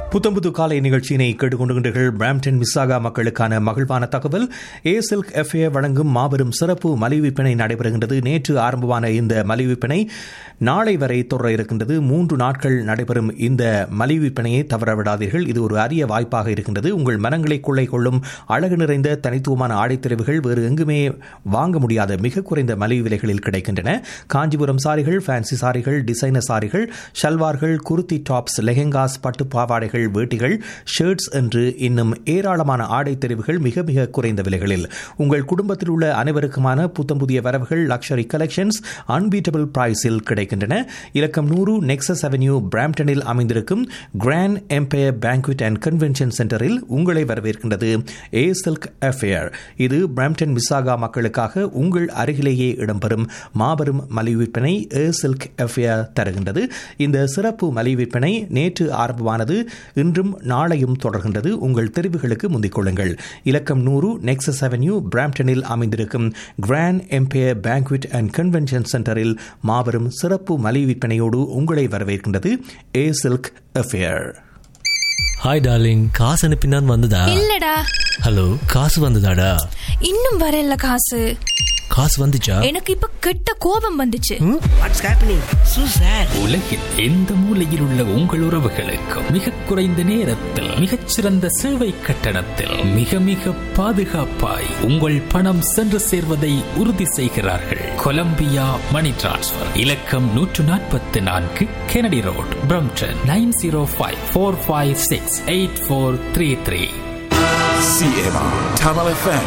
புத்தம்புது காலை நிகழ்ச்சியினை கேட்டுக்கொண்டுகின்றீர்கள் பிராம்டன் மிஸ்ஸாகா மக்களுக்கான மகிழ்வான தகவல் ஏ சில்க் எஃப்ஏ வழங்கும் மாபெரும் சிறப்பு மலிவிற்பனை நடைபெறுகின்றது நேற்று ஆரம்பமான இந்த மலிவிற்பனை நாளை வரை தொடர இருக்கின்றது மூன்று நாட்கள் நடைபெறும் இந்த மலிவிற்பனையை தவறவிடாதீர்கள் இது ஒரு அரிய வாய்ப்பாக இருக்கின்றது உங்கள் மனங்களை கொள்ளை கொள்ளும் அழகு நிறைந்த தனித்துவமான ஆடைத்தெரிவுகள் வேறு எங்குமே வாங்க முடியாத மிக குறைந்த மலிவு விலைகளில் கிடைக்கின்றன காஞ்சிபுரம் சாரிகள் ஃபேன்சி சாரிகள் டிசைனர் சாரிகள் ஷல்வார்கள் குர்த்தி டாப்ஸ் லெஹெங்காஸ் பட்டு பாவாடைகள் வேட்டிகள் ஷர்ட்ஸ் என்று இன்னும் ஏராளமான ஆடை தெரிவுகள் மிக மிக குறைந்த விலைகளில் உங்கள் குடும்பத்தில் உள்ள அனைவருக்குமான புத்தம் புதிய வரவுகள் லக்ஷரி கலெக்ஷன்ஸ் அன்பீட்டபிள் பிரைஸில் கிடைக்கின்றன இலக்கம் நூறு நெக்ஸஸ் அவென்யூ பிராம்டனில் அமைந்திருக்கும் Grand Empire Banquet and Convention சென்டரில் உங்களை வரவேற்கின்றது ஏ சில்க் அஃபேர் இது பிராம்டன் மிஸ்ஸாகா மக்களுக்காக உங்கள் அருகிலேயே இடம்பெறும் மாபெரும் மலிவு விற்பனை ஏ சில்க் அஃபேர் தருகின்றது இந்த சிறப்பு மலிவு விற்பனை நேற்று ஆரம்பமானது இன்றும் நாளையும் தொடர்கின்றது உங்கள் தெரிவுகளுக்கு முந்திக் கொள்ளுங்கள் இலக்கம் நூறு நெக்ஸஸ் அவென்யூ பிராம்டனில் அமைந்திருக்கும் Grand Empire Banquet and Convention சென்டரில் மாபெரும் சிறப்பு மலிவு விற்பனையோடு உங்களை வரவேற்கின்றது A Silk Affair hi darling காசு அனுப்பினான் வந்ததா இல்லடா ஹலோ காசு வந்ததாடா இன்னும் வரல காசு காசு வந்துச்சா எனக்கு இப்ப கெட்ட கோபம் வந்துச்சு வாட்ஸ் ஹேப்பனிங் சூ சார் உலகில் எந்த மூலையில் உள்ள உங்கள் உறவுகளுக்கும் மிக குறைந்த நேரத்தில் மிகச்சிறந்த சேவை கட்டணத்தில் மிக மிக பாதுகாப்பாய் உங்கள் பணம் சென்று சேர்வதை உறுதி செய்கிறார்கள் கொலம்பியா மணி டிரான்ஸ்ஃபர் இலக்கம் நூற்று நாற்பத்தி நான்கு Kennedy road Brampton nine zero five four five six eight four three three CMR Tamil FM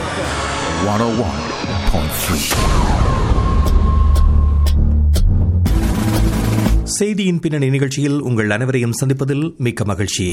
101.3. செய்தியின் பின்னணி நிகழ்ச்சியில் உங்கள் அனைவரையும் சந்திப்பதில் மிக்க மகிழ்ச்சி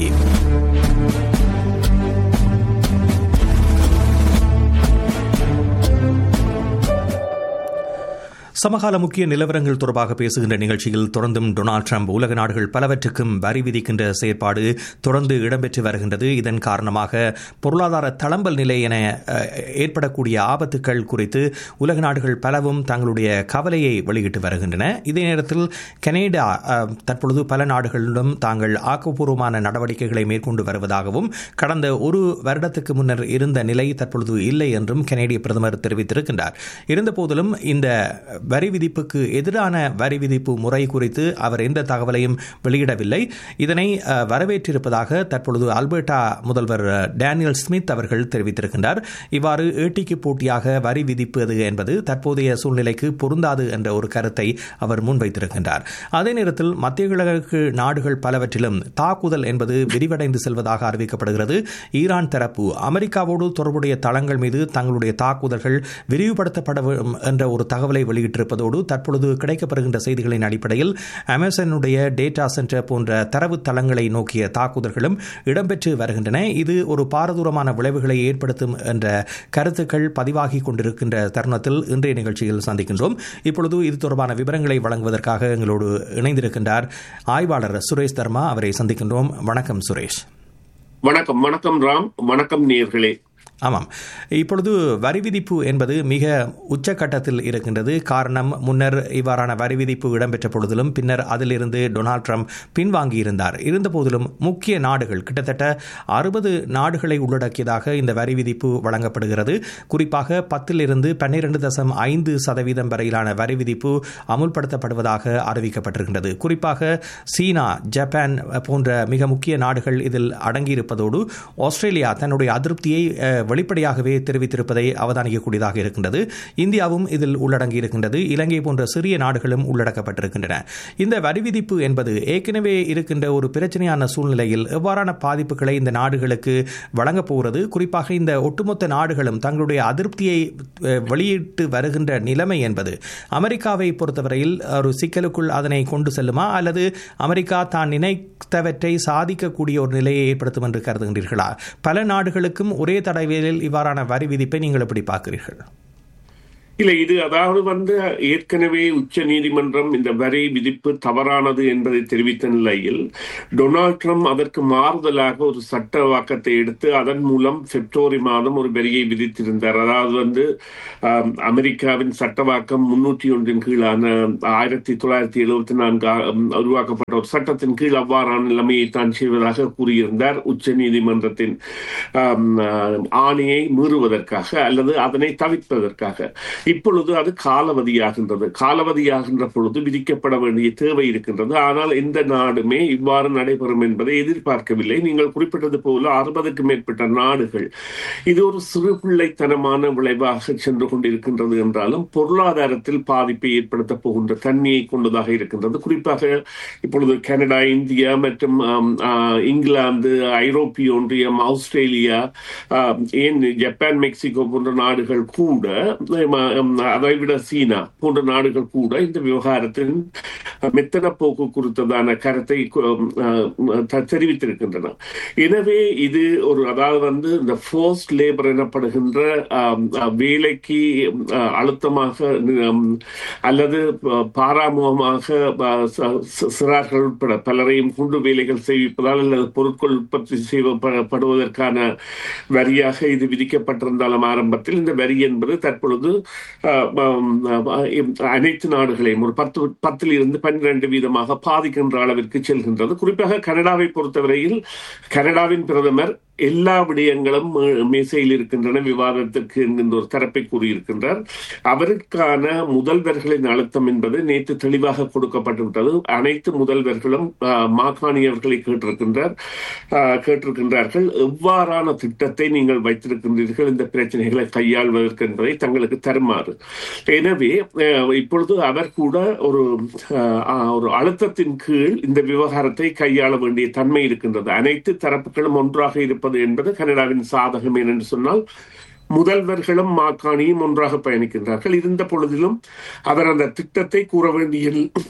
சமகால முக்கிய நிலவரங்கள் தொடர்பாக பேசுகின்ற நிகழ்ச்சியில் தொடர்ந்தும் டொனால்டு ட்ரம்ப் உலக நாடுகள் பலவற்றுக்கும் வரி விதிக்கின்ற செயற்பாடு தொடர்ந்து இடம்பெற்று வருகின்றது இதன் காரணமாக பொருளாதார தளம்பல் நிலை என அஹ், ஏற்படக்கூடிய ஆபத்துக்கள் குறித்து உலக நாடுகள் பலவும் தங்களுடைய கவலையை வெளியிட்டு வருகின்றன இதே நேரத்தில் கனேடா அஹ், தற்பொழுது பல நாடுகளிலும் தாங்கள் ஆக்கப்பூர்வமான நடவடிக்கைகளை மேற்கொண்டு வருவதாகவும் கடந்த ஒரு வருடத்துக்கு முன்னர் இருந்த நிலை தற்பொழுது இல்லை என்றும் கனேடிய பிரதமர் தெரிவித்திருக்கின்றார் இருந்தபோதிலும் இந்த வரி விதிப்புக்கு எதிரான வரி விதிப்பு முறை குறித்து அவர் எந்த தகவலையும் வெளியிடவில்லை இதனை அஹ், வரவேற்றிருப்பதாக தற்பொழுது அல்பர்டா முதல்வர் அஹ், டேனியல் ஸ்மித் அவர்கள் தெரிவித்திருக்கின்றார் இவ்வாறு ஏட்டிக்கு போட்டியாக வரி விதிப்பது என்பது தற்போதைய சூழ்நிலைக்கு பொருந்தாது என்ற ஒரு கருத்தை அவர் முன்வைத்திருக்கின்றார் அதே நேரத்தில் மத்திய கிழக்கு நாடுகள் பலவற்றிலும் தாக்குதல் என்பது விரிவடைந்து செல்வதாக அறிவிக்கப்படுகிறது ஈரான் தரப்பு அமெரிக்காவோடு தொடர்புடைய தளங்கள் மீது தங்களுடைய தாக்குதல்கள் விரிவுபடுத்தப்பட வேண்டும் என்ற ஒரு தகவலை வெளியிட்டிருப்பதோடு தற்பொழுது கிடைக்கப்படுகின்ற செய்திகளின் அடிப்படையில் அமேசானுடைய டேட்டா சென்டர் போன்ற தரவு தளங்களை நோக்கிய தாக்குதல்களும் இடம்பெற்று வருகின்றன இது ஒரு பாரதூரமான விளைவுகளை ஏற்படுத்தும் என்ற கருத்துக்கள் பதிவாகி கொண்டிருக்கின்ற தருணத்தில் இன்றைய நிகழ்ச்சியில் சந்திக்கின்றோம் இப்பொழுது இது தொடர்பான விவரங்களை வழங்குவதற்காக எங்களோடு இணைந்திருக்கின்றார் ஆய்வாளர் சுரேஷ் தர்மா அவரை சந்திக்கின்றோம் வணக்கம் சுரேஷ் வணக்கம் வணக்கம் ராம் வணக்கம் நேர்களே ஆமாம் இப்பொழுது வரி விதிப்பு என்பது மிக உச்சக்கட்டத்தில் இருக்கின்றது காரணம் முன்னர் இவ்வாறான வரி விதிப்பு இடம்பெற்ற பொழுதிலும் பின்னர் அதிலிருந்து டொனால்ட் ட்ரம்ப் பின்வாங்கியிருந்தார் இருந்தபோதிலும் முக்கிய நாடுகள் கிட்டத்தட்ட அறுபது நாடுகளை உள்ளடக்கியதாக இந்த வரி விதிப்பு வழங்கப்படுகிறது குறிப்பாக பத்திலிருந்து பன்னிரண்டு தசம் ஐந்து சதவீதம் வரையிலான வரி விதிப்பு அமுல்படுத்தப்படுவதாக அறிவிக்கப்பட்டிருக்கின்றது குறிப்பாக சீனா ஜப்பான் போன்ற மிக முக்கிய நாடுகள் இதில் அடங்கியிருப்பதோடு ஆஸ்திரேலியா தன்னுடைய அதிருப்தியை அஹ், வெளிப்படையாகவே தெரிவித்திருப்பதை அவதானிக்கக்கூடியதாக இருக்கின்றது இந்தியாவும் இதில் உள்ளடங்கி இருக்கின்றது இலங்கை போன்ற சிறிய நாடுகளும் உள்ளடக்கப்பட்டிருக்கின்றன இந்த வரி விதிப்பு என்பது ஏற்கனவே இருக்கின்ற ஒரு பிரச்சனையான சூழ்நிலையில் எவ்வாறான பாதிப்புகளை இந்த நாடுகளுக்கு வழங்கப் போகிறது குறிப்பாக இந்த ஒட்டுமொத்த நாடுகளும் தங்களுடைய அதிருப்தியை அஹ், வெளியிட்டு வருகின்ற நிலைமை என்பது அமெரிக்காவை பொறுத்தவரையில் ஒரு சிக்கலுக்குள் அதனை கொண்டு செல்லுமா அல்லது அமெரிக்கா தான் நினைத்தவற்றை சாதிக்கக்கூடிய ஒரு நிலையை ஏற்படுத்தும் என்று கருதுகின்றீர்களா பல நாடுகளுக்கும் ஒரே தடவையில் இவ்வாறான வரி விதிப்பை நீங்கள் எப்படி பார்க்கிறீர்கள் இல்லை இது அதாவது வந்து ஏற்கனவே உச்ச நீதிமன்றம் இந்த வரி விதிப்பு தவறானது என்பதை தெரிவித்த நிலையில் டொனால்ட் ட்ரம்ப் அதற்கு மாறுதலாக ஒரு சட்ட வாக்கத்தை எடுத்து அதன் மூலம் பிப்ரவரி மாதம் ஒரு வரியை விதித்திருந்தார் அதாவது வந்து ஆம், அமெரிக்காவின் சட்டவாக்கம் முன்னூற்றி ஒன்றின் கீழான ஆயிரத்தி தொள்ளாயிரத்தி எழுபத்தி நான்கு உருவாக்கப்பட்ட ஒரு சட்டத்தின் கீழ் அவ்வாறான நிலைமையை தான் செய்வதாக கூறியிருந்தார் உச்ச நீதிமன்றத்தின் ஆம், ஆஹ், ஆணையை மீறுவதற்காக அல்லது அதனை தவிர்ப்பதற்காக இப்பொழுது அது காலவதியாகின்றது காலவதியாகின்ற பொழுது விதிக்கப்பட வேண்டிய தேவை இருக்கின்றது ஆனால் எந்த நாடுமே இவ்வாறு நடைபெறும் என்பதை எதிர்பார்க்கவில்லை நீங்கள் குறிப்பிட்டது போல அறுபதுக்கும் மேற்பட்ட நாடுகள் இது ஒரு சிறு பிள்ளைத்தனமான விளைவாக சென்று கொண்டிருக்கின்றது என்றாலும் பொருளாதாரத்தில் பாதிப்பை ஏற்படுத்த போகின்ற தன்மையை கொண்டதாக இருக்கின்றது குறிப்பாக இப்பொழுது கனடா இந்தியா மற்றும் ஆம், ஆ, இங்கிலாந்து ஐரோப்பிய ஒன்றியம் ஆஸ்திரேலியா ஆம், ஏன் ஜப்பான் மெக்சிகோ போன்ற நாடுகள் கூட ஆம், அதை விட சீனா போன்ற நாடுகள் கூட இந்த விவகாரத்தின் மெத்தன போக்கு குறித்ததான கருத்தை கு- ஆ, தெரிவித்திருக்கின்றன எனவே இது ஒரு அதாவது வந்து இந்த ஃபோர்ஸ்ட் லேபர் எனப்படுகின்ற ஆம், ஆ, வேலைக்கு ஆ, அழுத்தமாக ஆம், அல்லது ப- பாராமுகமாக ஆ, ச- ச- சிறார்கள் உட்பட பலரையும் கொண்டு வேலைகள் செய்விப்பதால் அல்லது பொருட்கள் உற்பத்தி செய்யப்படுவதற்கான வரியாக இது விதிக்கப்பட்டிருந்தாலும் ஆரம்பத்தில் இந்த வரி என்பது தற்பொழுது ஆ, ஆம், ஆ, அனைத்து நாடுகளையும் ஒரு பத்து பத்தில் இருந்து பன்னிரண்டு வீதமாக பாதிக்கின்ற அளவிற்கு செல்கின்றது குறிப்பாக கனடாவை பொறுத்தவரையில் கனடாவின் பிரதமர் எல்லா விடயங்களும் மே- மேசையில் இருக்கின்றன விவாதத்திற்கு என்கின்ற ஒரு தரப்பை கூறியிருக்கின்றார் அவருக்கான முதல்வர்களின் அழுத்தம் என்பது நேற்று தெளிவாக கொடுக்கப்பட்டு விட்டது அனைத்து முதல்வர்களும் ஆ, மாகாணியவர்களை கேட்டிருக்கின்றார் ஆ, கேட்டிருக்கின்றார்கள் எவ்வாறான திட்டத்தை நீங்கள் வைத்திருக்கின்றீர்கள் இந்த பிரச்சனைகளை கையாள்வதற்கு என்பதை தங்களுக்கு தருமாறு எனவே அஹ், இப்பொழுது அவர் கூட ஒரு அஹ், அஹ், ஒரு அழுத்தத்தின் கீழ் இந்த விவகாரத்தை கையாள வேண்டிய தன்மை இருக்கின்றது அனைத்து தரப்புகளும் ஒன்றாக இருப்பது என்பது கனடாவின் சாதகம் ஏனென்று சொன்னால் முதல்வர்களும் மாக்காணியும் ஒன்றாக பயணிக்கின்றார்கள் இருந்த பொழுதிலும் அவர் அந்த திட்டத்தை கூற வேண்டிய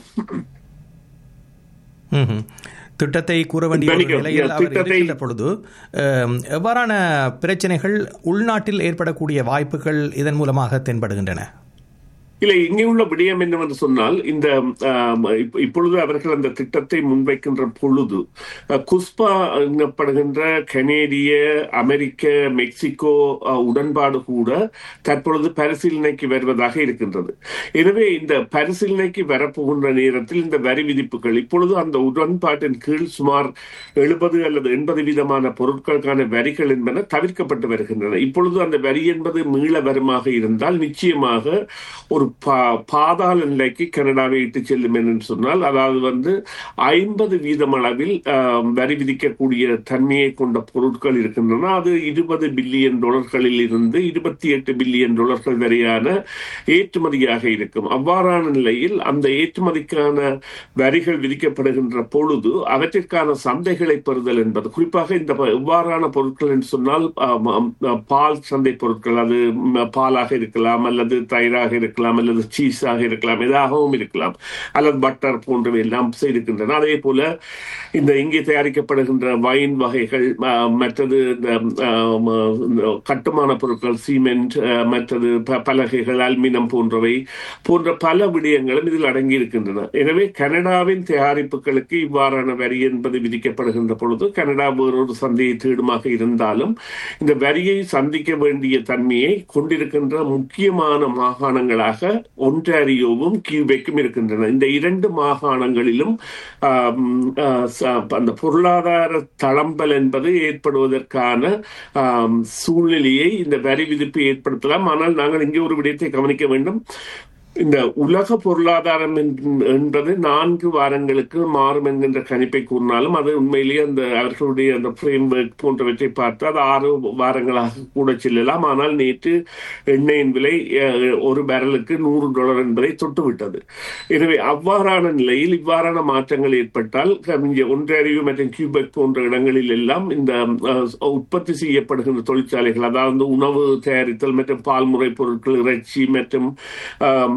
ம்ஹும். திட்டத்தை கூற வேண்டிய ஒரு மன்னிக்கவும். நிலையில் அவர் திட்டத்தை- இருக்கின்ற பொழுது அஹ், எவ்வாறான பிரச்சனைகள் உள்நாட்டில் ஏற்படக்கூடிய வாய்ப்புகள் இதன் மூலமாக தென்படுகின்றன இல்லை இங்கே உள்ள விடயம் என்னவென்று சொன்னால் இந்த ஆம், இப்ப- இப்பொழுது அவர்கள் அந்த திட்டத்தை முன்வைக்கின்ற பொழுது அஹ், குஸ்பா எனப்படுகின்ற கனேடிய அமெரிக்க மெக்சிகோ அஹ், உடன்பாடு கூட தற்பொழுது பரிசீலனைக்கு வருவதாக இருக்கின்றது எனவே இந்த பரிசீலனைக்கு வரப்போகின்ற நேரத்தில் இந்த வரி விதிப்புகள் இப்பொழுது அந்த உடன்பாட்டின் கீழ் சுமார் எழுபது அல்லது எண்பது வீதமான பொருட்களுக்கான வரிகள் என்பன தவிர்க்கப்பட்டு வருகின்றன இப்பொழுது அந்த வரி என்பது மீள வருமாக இருந்தால் நிச்சயமாக ஒரு பா- பாதாள நிலைக்கு கனடாவை இட்டு செல்லும் என்று சொன்னால் அதாவது வந்து ஐம்பது வீதம் அளவில் ஆம், வரி விதிக்கக்கூடிய தன்மையை கொண்ட பொருட்கள் இருக்கின்றன அது இருபது பில்லியன் டாலர்களில் இருந்து இருபத்தி எட்டு பில்லியன் டாலர்கள் வரையான ஏற்றுமதியாக இருக்கும் அவ்வாறான நிலையில் அந்த ஏற்றுமதிக்கான வரிகள் விதிக்கப்படுகின்ற பொழுது அவற்றிற்கான சந்தைகளை பெறுதல் என்பது குறிப்பாக இந்த ப- இவ்வாறான பொருட்கள் என்று சொன்னால் ஆம், ஆம், பால் சந்தை பொருட்கள் அது ம், பாலாக இருக்கலாம் அல்லது தயிராக இருக்கலாம் அல்லது சீஸாக இருக்கலாம் எதாகவும் இருக்கலாம் அல்லது பட்டர் போன்றவை எல்லாம் இருக்கின்றன அதே போல இந்த இங்கே தயாரிக்கப்படுகின்ற வைன் வகைகள் ஆ, மற்றது இந்த ஆம், இந்த கட்டுமான பொருட்கள் சீமெண்ட் ஆ, மற்றது ப- பலகைகள் அல்மினம் போன்றவை போன்ற பல விடயங்களும் இதில் அடங்கி இருக்கின்றன எனவே கனடாவின் தயாரிப்புகளுக்கு இவ்வாறான வரி என்பது விதிக்கப்படுகின்ற பொழுது கனடா வேறொரு சந்தையை தேடுமாக இருந்தாலும் இந்த வரியை சந்திக்க வேண்டிய தன்மையை கொண்டிருக்கின்ற முக்கியமான மாகாணங்களாக ஒன்டாரியோவும் கியூபெக்கும் இருக்கின்றன இந்த இரண்டு மாகாணங்களிலும் ஆம், ஆ, ச- அந்த பொருளாதார தளம்பல் என்பது ஏற்படுவதற்கான ஆம், சூழ்நிலையை இந்த வரி விதிப்பு ஏற்படுத்தலாம் ஆனால் நாங்கள் இங்கே ஒரு விடயத்தை கவனிக்க வேண்டும் இந்த உலக பொருளாதாரம் என்ப- என்பது நான்கு வாரங்களுக்கு மாறும் என்கின்ற கணிப்பை கூறினாலும் அது உண்மையிலேயே அந்த அவர்களுடைய அந்த ஃப்ரேம்வொர்க் போன்றவற்றை பார்த்து அது ஆறு வாரங்களாக கூட செல்லலாம் ஆனால் நேற்று எண்ணெயின் விலை அஹ், ஒரு பேரலுக்கு நூறு டாலர் என்பதை தொட்டுவிட்டது எனவே அவ்வாறான நிலையில் இவ்வாறான மாற்றங்கள் ஏற்பட்டால் இங்கே ஒன்றாரியோ மற்றும் கியூபெக் போன்ற இடங்களில் எல்லாம் இந்த அஹ், உற்பத்தி செய்யப்படுகின்ற தொழிற்சாலைகள் அதாவது உணவு தயாரித்தல் மற்றும் பால்முறை பொருட்கள் இறைச்சி மற்றும் ஆம்,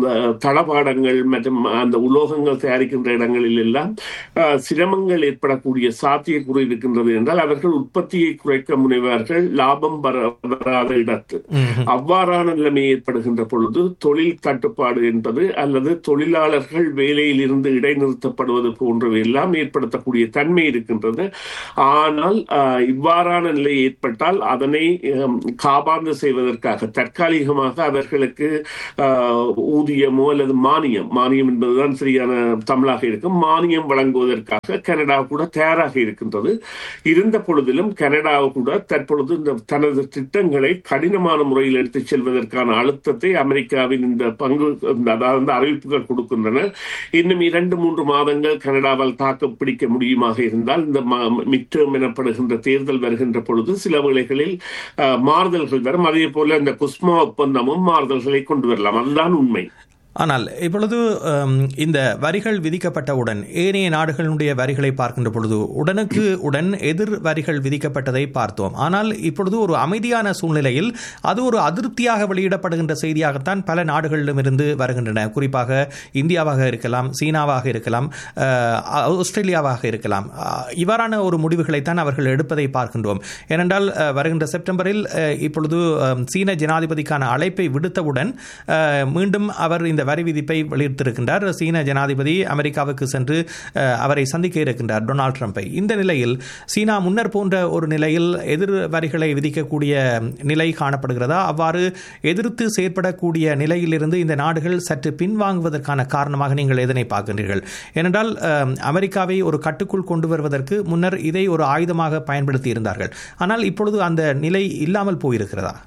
அந்த தளபாடங்கள் மற்றும் அந்த உலோகங்கள் தயாரிக்கின்ற இடங்களில் எல்லாம் அஹ், சிரமங்கள் ஏற்படக்கூடிய சாத்தியக்கூறு இருக்கின்றது என்றால் அவர்கள் உற்பத்தியை குறைக்க முனைவார்கள் லாபம் வர வராத இடத்து அவ்வாறான நிலைமை ஏற்படுகின்ற பொழுது தொழில் தட்டுப்பாடு என்பது அல்லது தொழிலாளர்கள் வேலையில் இருந்து இடைநிறுத்தப்படுவது போன்றவை எல்லாம் ஏற்படுத்தக்கூடிய தன்மை இருக்கின்றது ஆனால் ஆஹ், இவ்வாறான நிலை ஏற்பட்டால் அதனை ஹம், காபாந்து செய்வதற்காக தற்காலிகமாக அவர்களுக்கு ஆஹ், ஊதியமோ அல்லது மானியம் மானியம் என்பதுதான் சரியான தமிழாக இருக்கும் மானியம் வழங்குவதற்காக கனடா கூட தயாராக இருக்கின்றது இருந்த பொழுதிலும் கனடா கூட தற்பொழுது இந்த தனது திட்டங்களை கடினமான முறையில் எடுத்துச் செல்வதற்கான அழுத்தத்தை அமெரிக்காவின் இந்த பங்கு அதாவது இந்த அறிவிப்புகள் கொடுக்கின்றன இன்னும் இரண்டு மூன்று மாதங்கள் கனடாவால் தாக்கு பிடிக்க முடியுமாக இருந்தால் இந்த மிட்டேம் எனப்படுகின்ற தேர்தல் வருகின்ற பொழுது சில வேளைகளில் அஹ், மாறுதல்கள் வரும் அதே போல இந்த குஸ்மா ஒப்பந்தமும் மாறுதல்களை கொண்டு வரலாம் அதுதான் உண்மை ஆனால் இப்பொழுது அம், இந்த வரிகள் விதிக்கப்பட்டவுடன் ஏனைய நாடுகளுடைய வரிகளை பார்க்கின்ற பொழுது உடனுக்கு உடன் எதிர் வரிகள் விதிக்கப்பட்டதை பார்த்தோம் ஆனால் இப்பொழுது ஒரு அமைதியான சூழ்நிலையில் அது ஒரு அதிருப்தியாக வெளியிடப்படுகின்ற செய்தியாகத்தான் பல நாடுகளிடமிருந்து வருகின்றன குறிப்பாக இந்தியாவாக இருக்கலாம் சீனாவாக இருக்கலாம் அஹ், ஆஸ்திரேலியாவாக இருக்கலாம் அஹ், இவ்வாறான ஒரு முடிவுகளைத்தான் அவர்கள் எடுப்பதை பார்க்கின்றோம் ஏனென்றால் அஹ், வருகின்ற செப்டம்பரில் அஹ், இப்பொழுது அஹ், சீன ஜனாதிபதிக்கான அழைப்பை விடுத்தவுடன் அஹ், மீண்டும் அவர் இந்த வரி விதிப்பை வெளியிட்டிருக்கின்றார் சீன ஜனாதிபதி அமெரிக்காவுக்கு சென்று அஹ், அவரை சந்திக்க இருக்கின்றார் டொனால்ட் ட்ரம்பை இந்த நிலையில் சீனா முன்னர் போன்ற ஒரு நிலையில் எதிர் வரிகளை விதிக்கக்கூடிய நிலை காணப்படுகிறதா அவ்வாறு எதிர்த்து செயற்படக்கூடிய நிலையிலிருந்து இந்த நாடுகள் சற்று பின்வாங்குவதற்கான காரணமாக நீங்கள் எதனை பார்க்கின்றீர்கள் ஏனென்றால் அஹ், அமெரிக்காவை ஒரு கட்டுக்குள் கொண்டு வருவதற்கு முன்னர் இதை ஒரு ஆயுதமாக பயன்படுத்தி இருந்தார்கள் ஆனால் இப்பொழுது அந்த நிலை இல்லாமல் போயிருக்கிறதா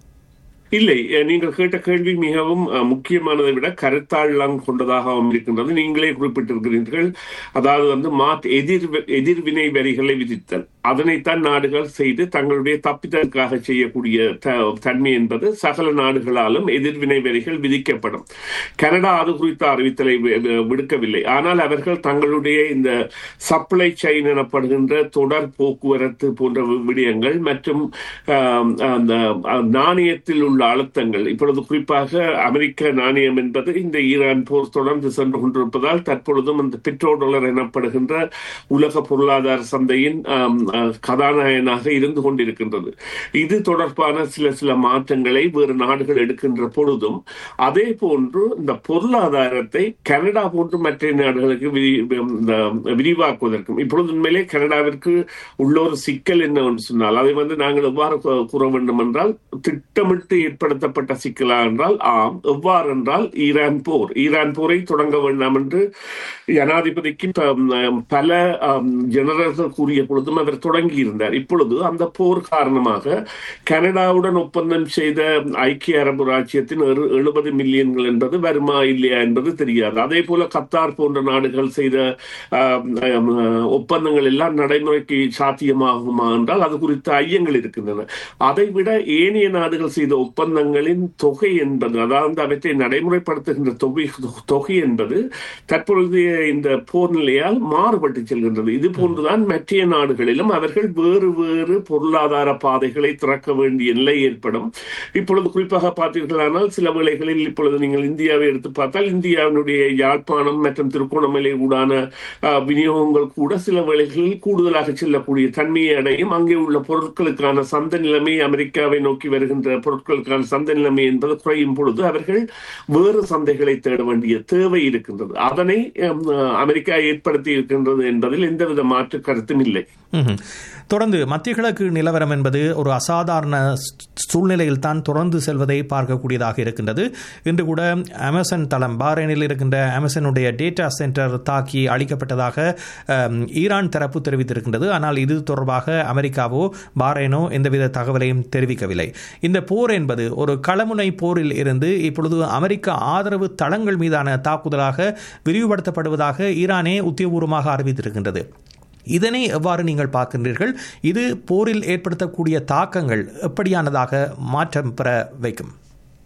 இல்லை அஹ், நீங்கள் கேட்ட கேள்வி மிகவும் அஹ், முக்கியமானதை விட கருத்தாழம் கொண்டதாகவும் இருக்கின்றது நீங்களே குறிப்பிட்டிருக்கிறீர்கள் அதாவது வந்து மாத் எதிர் எதிர்வினை வரிகளை விதித்தல் அதனைத்தான் நாடுகள் செய்து தங்களுடைய தப்பிதற்காக செய்யக்கூடிய த- தன்மை என்பது சகல நாடுகளாலும் எதிர்வினை வரிகள் விதிக்கப்படும் கனடா அது குறித்த அறிவித்தலை வி- வி- விடுக்கவில்லை ஆனால் அவர்கள் தங்களுடைய இந்த சப்ளை செயின் எனப்படுகின்ற தொடர் போக்குவரத்து போன்ற வி- விடயங்கள் மற்றும் ஆம், அந்த அஹ், நாணயத்தில் உள்ள அழுத்தங்கள் இப்பொழுது குறிப்பாக அமெரிக்க நாணயம் என்பது இந்த ஈரான் போர் தொடர்ந்து சென்று கொண்டிருப்பதால் தற்பொழுதும் இந்த பெட்ரோ டாலர் எனப்படுகின்ற உலக பொருளாதார சந்தையின் ஆம், அஹ், கதாநாயகனாக இருந்து கொண்டிருக்கின்றது இது தொடர்பான சில சில மாற்றங்களை வேறு நாடுகள் எடுக்கின்ற பொழுதும் அதே போன்று இந்த பொருளாதாரத்தை கனடா போன்று மற்ற நாடுகளுக்கு விரி- இந்த விரிவாக்குவதற்கும் இப்பொழுது உண்மையிலே கனடாவிற்கு உள்ள ஒரு சிக்கல் என்னவென்று சொன்னால் அதை வந்து நாங்கள் எவ்வாறு கூ- கூற வேண்டும் என்றால் திட்டமிட்டு ஏற்படுத்தப்பட்ட சிக்கலா என்றால் ஆம் எவ்வாறு என்றால் ஈரான் போர் ஈரான் போரை தொடங்க வேண்டாம் என்று ஜனாதிபதிக்கு ப- ம், பல ஜெனரல்கள் கூறிய பொழுதும் அவர் தொடங்கி இருந்தார் இப்பொழுது அந்த போர் காரணமாக கனடாவுடன் ஒப்பந்தம் செய்த ஐக்கிய அரபு ராஜ்யத்தின் எழுபது மில்லியன்கள் என்பது வருமா இல்லையா என்பது தெரியாது அதே போல கத்தார் போன்ற நாடுகள் செய்த ஆம், ஆம், ஒப்பந்தங்கள் எல்லாம் நடைமுறைக்கு சாத்தியமாகுமா என்றால் அது குறித்த ஐயங்கள் இருக்கின்றன அதைவிட ஏனைய நாடுகள் செய்த ஒப்பந்தங்களின் தொகை என்பது அதாவது அவற்றை நடைமுறைப்படுத்துகின்ற தொகை தொகை என்பது தற்பொழுதைய இந்த போர் நிலையால் மாறுபட்டு செல்கின்றது இது போன்றுதான் மற்ற நாடுகளிலும் அவர்கள் வேறு வேறு பொருளாதார பாதைகளை திறக்க வேண்டிய நிலை ஏற்படும் இப்பொழுது குறிப்பாக பார்த்தீர்களானால் சில வேளைகளில் இப்பொழுது நீங்கள் இந்தியாவை எடுத்து பார்த்தால் இந்தியாவினுடைய யாழ்ப்பாணம் மற்றும் திருகோணமலை ஊடான அஹ், விநியோகங்கள் கூட சில வேளைகளில் கூடுதலாக செல்லக்கூடிய தன்மையை அடையும் அங்கே உள்ள பொருட்களுக்கான சந்தை நிலைமை அமெரிக்காவை நோக்கி வருகின்ற பொருட்களுக்கான சந்தை நிலைமை என்பது குறையும் பொழுது அவர்கள் வேறு சந்தைகளை தேட வேண்டிய தேவை இருக்கின்றது அதனை அம், அமெரிக்கா ஏற்படுத்தி இருக்கின்றது என்பதில் எந்தவித மாற்று கருத்தும் இல்லை ம்ஹும். தொடர்ந்து மத்திய கிழக்கு நிலவரம் என்பது ஒரு அசாதாரண சூழ்நிலையில் தான் தொடர்ந்து செல்வதை பார்க்கக்கூடியதாக இருக்கின்றது இன்று கூட அமேசான் தளம் பாரேனில் இருக்கின்ற அமேசானுடைய டேட்டா சென்டர் தாக்கி அளிக்கப்பட்டதாக அம், ஈரான் தரப்பு தெரிவித்திருக்கின்றது ஆனால் இது தொடர்பாக அமெரிக்காவோ பாரேனோ எந்தவித தகவலையும் தெரிவிக்கவில்லை இந்த போர் என்பது ஒரு களமுனை போரில் இருந்து இப்பொழுது அமெரிக்க ஆதரவு தளங்கள் மீதான தாக்குதலாக விரிவுபடுத்தப்படுவதாக ஈரானே உத்தியபூர்வமாக அறிவித்திருக்கின்றது இதனை எவ்வாறு நீங்கள் பார்க்கின்றீர்கள் இது போரில் ஏற்படுத்தக்கூடிய தாக்கங்கள் எப்படியானதாக மாற்றம் பெற வைக்கும்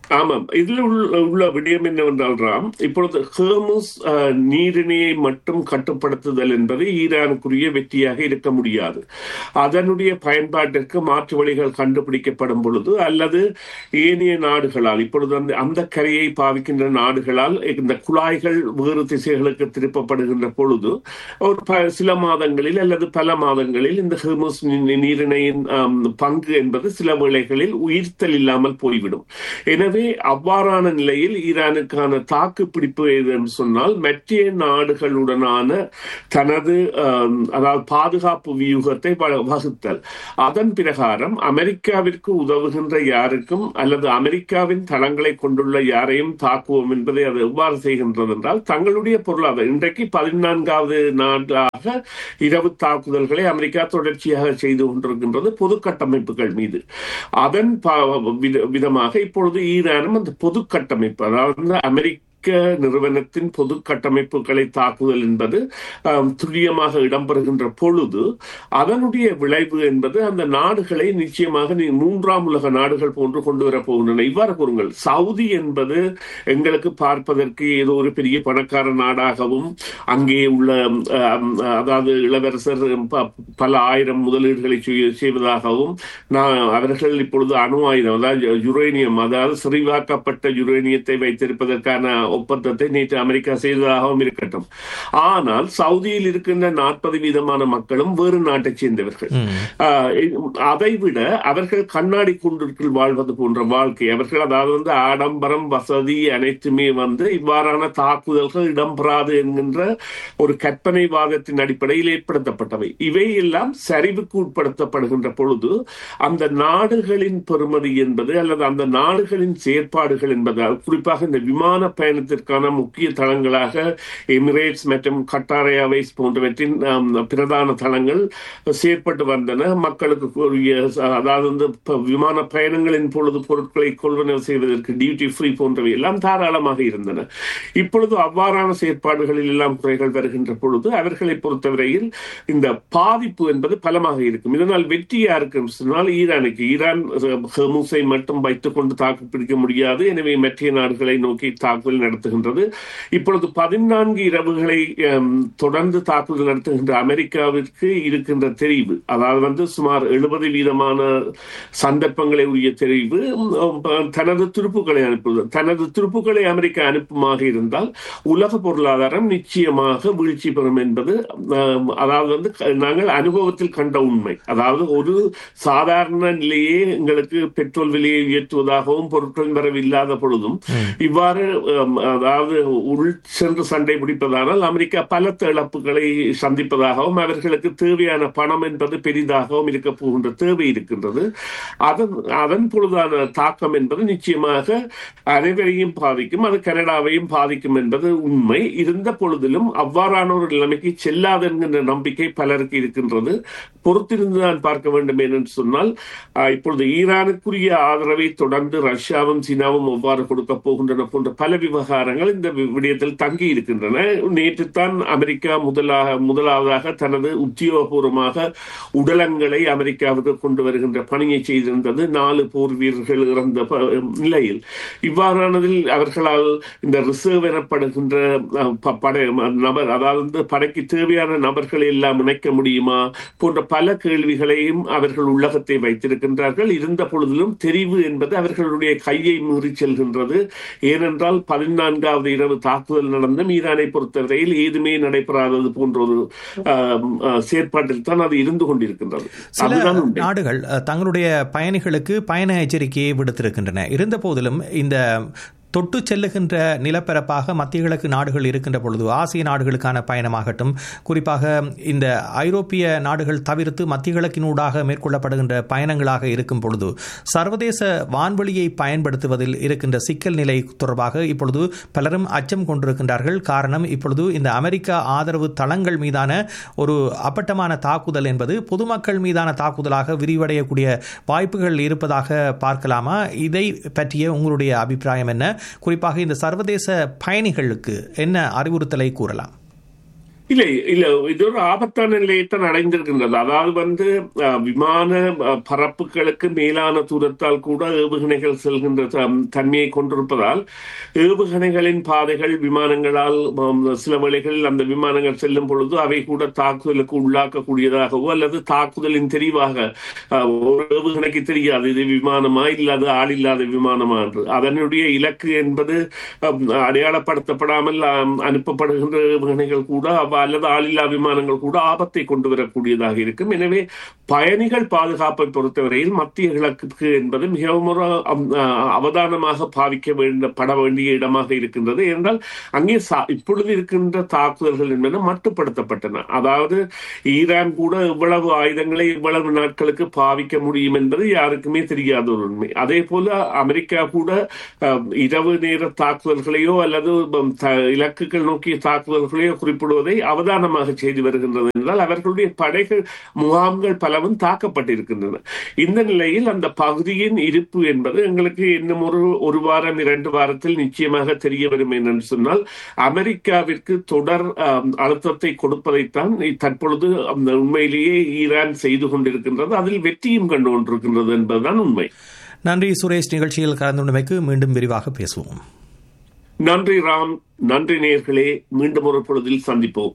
ஆமாம் இதில் உள்ள உள்ள விடயம் என்னவென்றால் ராம் இப்பொழுது ஹேமுஸ் அஹ், நீரிணையை மட்டும் கட்டுப்படுத்துதல் என்பது ஈரானுக்குரிய வெற்றியாக இருக்க முடியாது அதனுடைய பயன்பாட்டிற்கு மாற்று வழிகள் கண்டுபிடிக்கப்படும் பொழுது அல்லது ஏனைய நாடுகளால் இப்பொழுது அந்த அந்த கரையை பாவிக்கின்ற நாடுகளால் இந்த குழாய்கள் வேறு திசைகளுக்கு திருப்பப்படுகின்ற பொழுது ஒரு ப- சில மாதங்களில் அல்லது பல மாதங்களில் இந்த ஹெர்மோஸ் நீ- நீரிணையின் ஆம், பங்கு என்பது சில வேளைகளில் உயிர்த்தல் இல்லாமல் போய்விடும் எனவே அவ்வாறான நிலையில் ஈரானுக்கான தாக்கு பிடிப்பு எது என்று சொன்னால் மற்ற நாடுகளுடனான தனது ஆம், அதாவது பாதுகாப்பு வியூகத்தை வ- வகுத்தல் அதன் பிரகாரம் அமெரிக்காவிற்கு உதவுகின்ற யாருக்கும் அல்லது அமெரிக்காவின் தளங்களை கொண்டுள்ள யாரையும் தாக்குவோம் என்பதை அது எவ்வாறு செய்கின்றது என்றால் தங்களுடைய பொருளாதாரம் இன்றைக்கு பதினான்காவது நாடாக இரவு தாக்குதல்களை அமெரிக்கா தொடர்ச்சியாக செய்து கொண்டிருக்கின்றது பொது கட்டமைப்புகள் மீது அதன் ப- வித- விதமாக இப்பொழுது ஈரானும் அந்த பொது கட்டமைப்பு அதாவது அமெரிக்க நிறுவனத்தின் பொது கட்டமைப்புகளை தாக்குதல் என்பது ஆம், துல்லியமாக இடம்பெறுகின்ற பொழுது அதனுடைய விளைவு என்பது அந்த நாடுகளை நிச்சயமாக நீ மூன்றாம் உலக நாடுகள் போன்று கொண்டு வரப் போகின்றன இவ்வாறு கூறுங்கள் சவுதி என்பது எங்களுக்கு பார்ப்பதற்கு ஏதோ ஒரு பெரிய பணக்கார நாடாகவும் அங்கே உள்ள ஆம், அதாவது இளவரசர் ப- பல ஆயிரம் முதலீடுகளை செய்ய- செய்வதாகவும் நான் அவர்கள் இப்பொழுது அணு ஆயுதம் அதாவது யுரேனியம் அதாவது செறிவாக்கப்பட்ட யுரேனியத்தை வைத்திருப்பதற்கான ஒப்பந்தத்தை நேற்று அமெரிக்கா செய்ததாகவும் இருக்கட்டும் ஆனால் சவுதியில் இருக்கின்ற நாற்பது வீதமான மக்களும் வேறு நாட்டைச் சேர்ந்தவர்கள் ஆஹ் அதை விட அவர்கள் கண்ணாடி குண்டிற்குள் வாழ்வது போன்ற வாழ்க்கை அவர்கள் அதாவது வந்து ஆடம்பரம் வசதி அனைத்துமே வந்து இவ்வாறான தாக்குதல்கள் இடம்பெறாது என்கின்ற ஒரு கற்பனைவாதத்தின் அடிப்படையில் ஏற்படுத்தப்பட்டவை இவை எல்லாம் சரிவுக்கு உட்படுத்தப்படுகின்ற பொழுது அந்த நாடுகளின் பெறுமதி என்பது அல்லது அந்த நாடுகளின் செயற்பாடுகள் என்பது குறிப்பாக இந்த விமான பயணத்திற்கான முக்கிய தளங்களாக எமிரேட்ஸ் மற்றும் கட்டார் ஏர்வேஸ் போன்றவற்றின் ஆம், பிரதான தளங்கள் செயற்பட்டு வந்தன மக்களுக்கு கூறிய அதாவது வந்து இப்ப விமான பயணங்களின் பொழுது பொருட்களை கொள்வனவு செய்வதற்கு டியூட்டி ஃப்ரீ போன்றவை எல்லாம் தாராளமாக இருந்தன இப்பொழுது அவ்வாறான செயற்பாடுகளில் எல்லாம் குறைகள் வருகின்ற பொழுது அவர்களை பொறுத்தவரையில் இந்த பாதிப்பு என்பது பலமாக இருக்கும் இதனால் வெற்றி யாருக்கு என்று சொன்னால் ஈரானுக்கு ஈரான் ஹெர்முஸை மட்டும் வைத்துக் கொண்டு தாக்கு பிடிக்க முடியாது எனவே மற்ற நாடுகளை நோக்கி தாக்குதல் நடத்துகின்றது இப்பொழுது பதினான்கு இரவுகளை ஹம், தொடர்ந்து தாக்குதல் நடத்துகின்ற அமெரிக்காவிற்கு இருக்கின்ற தெரிவு அதாவது வந்து சுமார் எழுபது வீதமான சந்தர்ப்பங்களை உரிய தெரிவு உம், தனது துருப்புக்களை அனுப்புவது தனது துருப்புக்களை அமெரிக்கா அனுப்புமாக இருந்தால் உலக பொருளாதாரம் நிச்சயமாக வீழ்ச்சி பெறும் என்பது ஆம், அதாவது வந்து க- நாங்கள் அனுபவத்தில் கண்ட உண்மை அதாவது ஒரு சாதாரண நிலையே எங்களுக்கு பெட்ரோல் விலையை உயர்த்துவதாகவும் பொருட்களின் வரவு இல்லாத பொழுதும் இவ்வாறு ஆம், அதாவது உள் சென்று சண்டை பிடிப்பதானால் அமெரிக்கா பலத்த இழப்புகளை சந்திப்பதாகவும் அவர்களுக்கு தேவையான பணம் என்பது பெரிதாகவும் இருக்க போகின்ற தேவை இருக்கின்றது அதன் அதன் பொழுதான தாக்கம் என்பது நிச்சயமாக அனைவரையும் பாதிக்கும் அது கனடாவையும் பாதிக்கும் என்பது உண்மை இருந்த பொழுதிலும் அவ்வாறான ஒரு நிலைமைக்கு செல்லாது என்கின்ற நம்பிக்கை பலருக்கு இருக்கின்றது பொறுத்திருந்து நான் பார்க்க வேண்டும் என்று சொன்னால் ஆஹ், இப்பொழுது ஈரானுக்குரிய ஆதரவை தொடர்ந்து ரஷ்யாவும் சீனாவும் எவ்வாறு கொடுக்க போகின்றன போன்ற பல விவகாரங்கள் இந்த வி- விடயத்தில் தங்கி இருக்கின்றன நேற்று தான் அமெரிக்கா முதலாக முதலாவதாக தனது உத்தியோகபூர்வமாக உடலங்களை அமெரிக்காவுக்கு கொண்டு வருகின்ற பணியை செய்திருந்தது நாலு போர் வீரர்கள் இறந்த ப- நிலையில் இவ்வாறானதில் அவர்களால் இந்த ரிசர்வ் எனப்படுகின்ற அஹ், ப- படை நபர் அதாவது வந்து படைக்கு தேவையான நபர்களை எல்லாம் இணைக்க முடியுமா போன்ற பல கேள்விகளையும் அவர்கள் உள்ளகத்தை வைத்திருக்கின்றார்கள் இருந்த பொழுதிலும் தெரிவு என்பது அவர்களுடைய கையை மீறி செல்கின்றது ஏனென்றால் பதினான்காவது இரவு தாக்குதல் நடந்தும் ஈரானை பொறுத்தவரையில் ஏதுமே நடைபெறாதது போன்ற ஒரு ஆம், ஆ, செயற்பாட்டில் தான் அது இருந்து கொண்டிருக்கின்றது சில அதுதான் உண்மை. நாடுகள் அஹ், தங்களுடைய பயணிகளுக்கு பயண எச்சரிக்கையை விடுத்திருக்கின்றன இருந்த போதிலும் இந்த தொட்டு செல்லுகின்ற நிலப்பரப்பாக மத்திய கிழக்கு நாடுகள் இருக்கின்ற பொழுது ஆசிய நாடுகளுக்கான பயணமாகட்டும் குறிப்பாக இந்த ஐரோப்பிய நாடுகள் தவிர்த்து மத்திய கிழக்கினூடாக மேற்கொள்ளப்படுகின்ற பயணங்களாக இருக்கும் பொழுது சர்வதேச வான்வெளியை பயன்படுத்துவதில் இருக்கின்ற சிக்கல் நிலை தொடர்பாக இப்பொழுது பலரும் அச்சம் கொண்டிருக்கின்றார்கள் காரணம் இப்பொழுது இந்த அமெரிக்கா ஆதரவு தளங்கள் மீதான ஒரு அப்பட்டமான தாக்குதல் என்பது பொதுமக்கள் மீதான தாக்குதலாக விரிவடையக்கூடிய வாய்ப்புகள் இருப்பதாக பார்க்கலாமா இதை பற்றிய உங்களுடைய அபிப்பிராயம் என்ன குறிப்பாக இந்த சர்வதேச பயணிகளுக்கு என்ன அறிவுறுத்தலை கூறலாம் இல்லை இல்ல இது ஒரு ஆபத்தான நிலையைத்தான் அடைந்திருக்கின்றது அதாவது வந்து அஹ், விமான அஹ், பரப்புகளுக்கு மேலான தூரத்தால் கூட ஏவுகணைகள் செல்கின்ற தம்- தன்மையை கொண்டிருப்பதால் ஏவுகணைகளின் பாதைகள் விமானங்களால் ஆம், சில வேளைகளில் அந்த விமானங்கள் செல்லும் பொழுது அவை கூட தாக்குதலுக்கு உள்ளாக்கக்கூடியதாகவோ அல்லது தாக்குதலின் தெரிவாக அஹ், ஒரு ஏவுகணைக்கு தெரியாது இது விமானமா இல்லாத ஆள் இல்லாத விமானமா என்று அதனுடைய இலக்கு என்பது அஹ், அடையாளப்படுத்தப்படாமல் ஆம், அனுப்பப்படுகின்ற ஏவுகணைகள் கூட அவ- அல்லது ஆளில்லா விமானங்கள் கூட ஆபத்தை கொண்டு வரக்கூடியதாக இருக்கும் எனவே பயணிகள் பாதுகாப்பை பொறுத்தவரையில் மத்திய கிழக்கு என்பது மிகவும் ஒரு அம், அஹ், அவதானமாக பாவிக்க வேண்ட பட வேண்டிய இடமாக இருக்கின்றது என்றால் அங்கே சா- இப்பொழுது இருக்கின்ற தாக்குதல்கள் என்பது மட்டுப்படுத்தப்பட்டன அதாவது ஈரான் கூட இவ்வளவு ஆயுதங்களை இவ்வளவு நாட்களுக்கு பாவிக்க முடியும் என்பது யாருக்குமே தெரியாத ஒரு உண்மை அதே போல அமெரிக்கா கூட அஹ், இரவு நேர தாக்குதல்களையோ அல்லது உம், த- இலக்குகள் நோக்கிய தாக்குதல்களையோ குறிப்பிடுவதை அவதானமாக செய்து வருகின்றது என்றால் அவர்களுடைய படைகள் முகாம்கள் பலவும் தாக்கப்பட்டிருக்கின்றன இந்த நிலையில் அந்த பகுதியின் இருப்பு என்பது எங்களுக்கு இன்னும் ஒரு ஒரு வாரம் இரண்டு வாரத்தில் நிச்சயமாக தெரிய வரும் என்று சொன்னால் அமெரிக்காவிற்கு தொடர் ஆம், அழுத்தத்தை கொடுப்பதைத்தான் தற்பொழுது அந்த உண்மையிலேயே ஈரான் செய்து கொண்டிருக்கின்றது அதில் வெற்றியும் கண்டு கொண்டிருக்கின்றது என்பதுதான் உண்மை நன்றி சுரேஷ் நிகழ்ச்சியில் கலந்துள்ளமைக்கு மீண்டும் விரிவாக பேசுவோம் நன்றி ராம் நன்றி நேர்களே மீண்டும் ஒரு பொழுதில் சந்திப்போம்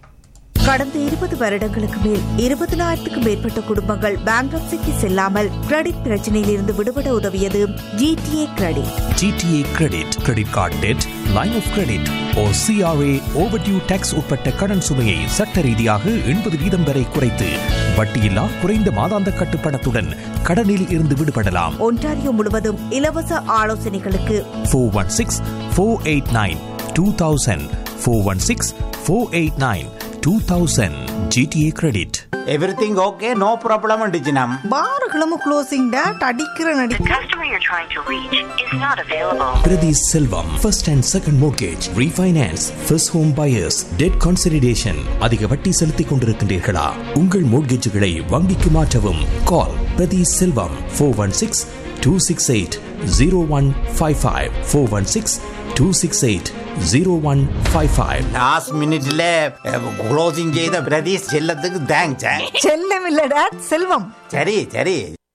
கடந்த இருபது வருடங்களுக்கு மேல் இருபதனாயிரத்துக்கும் மேற்பட்ட குடும்பங்கள் பேங்க்ரப்சிக்கு செல்லாமல் கிரெடிட் பிரச்சனையில் இருந்து விடுபட உதவியது GTA credit GTA credit credit card debt line of credit or CRA overdue tax உட்பட்ட கடன் சுமையை சட்ட ரீதியாக எண்பது வீதம் வரை குறைத்து வட்டியில்லா குறைந்த மாதாந்த கட்டுப்பணத்துடன் கடனில் இருந்து விடுபடலாம் ஒன்டாரியோ முழுவதும் இலவச ஆலோசனைகளுக்கு four one six four eight nine two thousand four one six four eight nine two thousand GTA credit everything okay no problem அண்டிச்சினம் பாருகளும் க்ளோசிங் டேட் அடிக்கிற நடி customer you're trying to reach is not available. Prathi Selvam first and second mortgage refinance first home buyers debt consideration அதிக வட்டி செலுத்திக் கொண்டிருக்கின்றீர்களா உங்கள் மோர்கேஜுகளை வங்கிக்கு மாற்றவும் call Prathi Selvam four one six two six eight zero one five five four one six two six eight zero one five five last மினிட்ல closing செய்த பிரதீஷ் செல்லத்துக்கு thanks செல்லம் இல்ல டேட் செல்வம் சரி சரி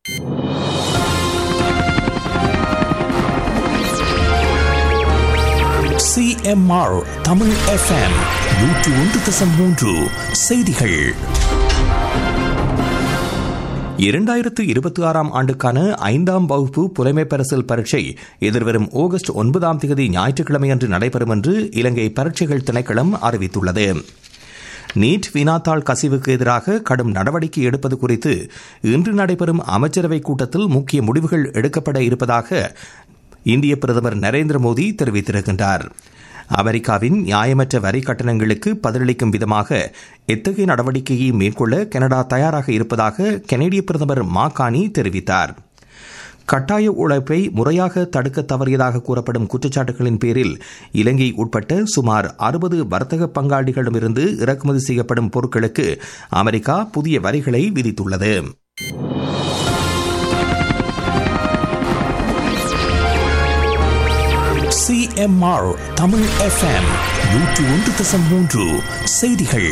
சிஎம்ஆர் தமிழ் எஃப்எம் நூற்று ஒன்று தசம் மூன்று செய்திகள் இரண்டாயிரத்து இருபத்தி ஆறாம் ஆண்டுக்கான ஐந்தாம் வகுப்பு புலமை பரிசில் பரீட்சை எதிர்வரும் ஆகஸ்ட் ஒன்பதாம் தேதி ஞாயிற்றுக்கிழமையன்று நடைபெறும் என்று இலங்கை பரீட்சைகள் திணைக்களம் அறிவித்துள்ளது நீட் வினாத்தாள் கசிவுக்கு எதிராக கடும் நடவடிக்கை எடுப்பது குறித்து இன்று நடைபெறும் அமைச்சரவை கூட்டத்தில் முக்கிய முடிவுகள் எடுக்கப்பட இருப்பதாக இந்திய பிரதமர் நரேந்திர மோடி தெரிவித்திருக்கின்றார் அமெரிக்காவின் நியாயமற்ற வரி கட்டணங்களுக்கு பதிலளிக்கும் விதமாக எத்தகைய நடவடிக்கையை மேற்கொள்ள கனடா தயாராக இருப்பதாக கனேடிய பிரதமர் மாகாணி தெரிவித்தார் கட்டாய உழைப்பை முறையாக தடுக்க தவறியதாக கூறப்படும் குற்றச்சாட்டுகளின் பேரில் இலங்கை உட்பட்ட சுமார் அறுபது வர்த்தக பங்காளிகளிடமிருந்து இறக்குமதி செய்யப்படும் பொருட்களுக்கு அமெரிக்கா புதிய வரிகளை விதித்துள்ளது சிஎம்ஆர் தமிழ் எஃப்எம் நூற்று ஒன்று தசம் மூன்று செய்திகள்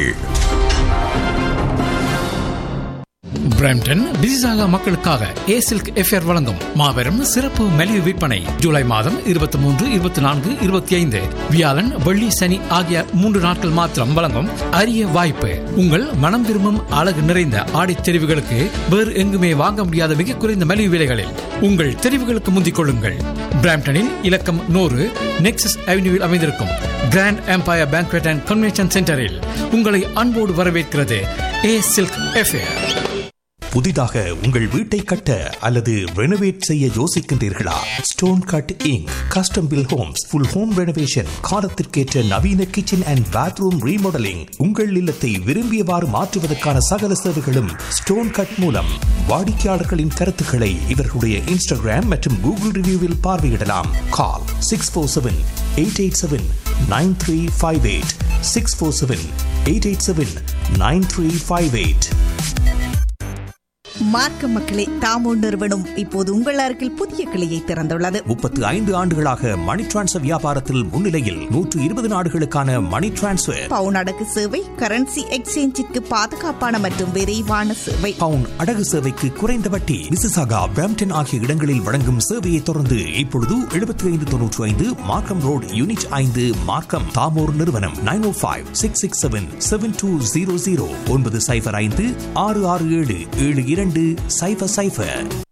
பிரம்டன் பிசிசாகா மக்களுக்காக ஏ சில்க் எஃப்ஆர் வழங்கும் மாபெரும் சிறப்பு மலிவு விற்பனை ஜூலை மாதம் இருபத்தி மூன்று இருபத்தி நான்கு இருபத்தி ஐந்து வியாழன் வெள்ளி சனி ஆகிய மூன்று நாட்கள் மாத்திரம் வழங்கும் அரிய வாய்ப்பு உங்கள் மனம் விரும்பும் அழகு நிறைந்த ஆடை தெரிவுகளுக்கு வேறு எங்குமே வாங்க முடியாத மிக குறைந்த மலிவு விலைகளில் உங்கள் தெரிவுகளுக்கு முந்திக் கொள்ளுங்கள் பிராம்டனில் இலக்கம் நூறு நெக்ஸஸ் அவென்யூவில் அமைந்திருக்கும் Grand Empire Banquet and Convention சென்டரில் உங்களை அன்போடு வரவேற்கிறது ஏ சில்க் எஃப்ஏர் புதிதாக உங்கள் வீட்டை கட்ட அல்லது ரெனோவேட் செய்ய யோசிக்கின்றீர்களா Stone Cutting Custom Built Homes full home renovation காலத்திற்கேற்ற நவீன கிச்சன் அண்ட் பாத்ரூம் ரீமாடலிங் உங்கள் இல்லத்தை விரும்பியவாறு மாற்றுவதற்கான சகல சேவைகளும் ஸ்டோன் கட் மூலம் வாடிக்கையாளர்களின் கருத்துக்களை இவர்களுடைய இன்ஸ்டாகிராம் மற்றும் கூகுள் ரிவ்யூவில் பார்வையிடலாம் call six four seven eight eight seven nine three five eight six four seven eight eight seven nine three five eight Markham மக்களே தாமோ நிறுவனம் இப்போது உங்கள் அருகில் புதிய கிளையை திறந்துள்ளது முப்பத்து ஐந்து ஆண்டுகளாக மணி டிரான்ஸ்ஃபர் வியாபாரத்தில் முன்னிலையில் நூற்று இருபது நாடுகளுக்கான மணி டிரான்ஸ்ஃபர் பவுன் அடகு சேவை கரன்சி எக்ஸ்சேஞ்சிற்கு பாதுகாப்பான மற்றும் விரைவான சேவை பவுன் அடகு சேவைக்கு குறைந்த வட்டி மிசிசாகா பிரம்டன் ஆகிய இடங்களில் வழங்கும் சேவையை தொடர்ந்து இப்பொழுது எழுபத்தி ஐந்து தொன்னூற்றி ஐந்து மார்க்கம் ரோட் யூனிட் ஐந்து மார்க்கம் தாமோர் நிறுவனம் nine O five six six seven seven two zero zero ஒன்பது சைபர் ஐந்து ஆறு ஆறு ஏழு ஏழு இரண்டு சைபர் சைபர்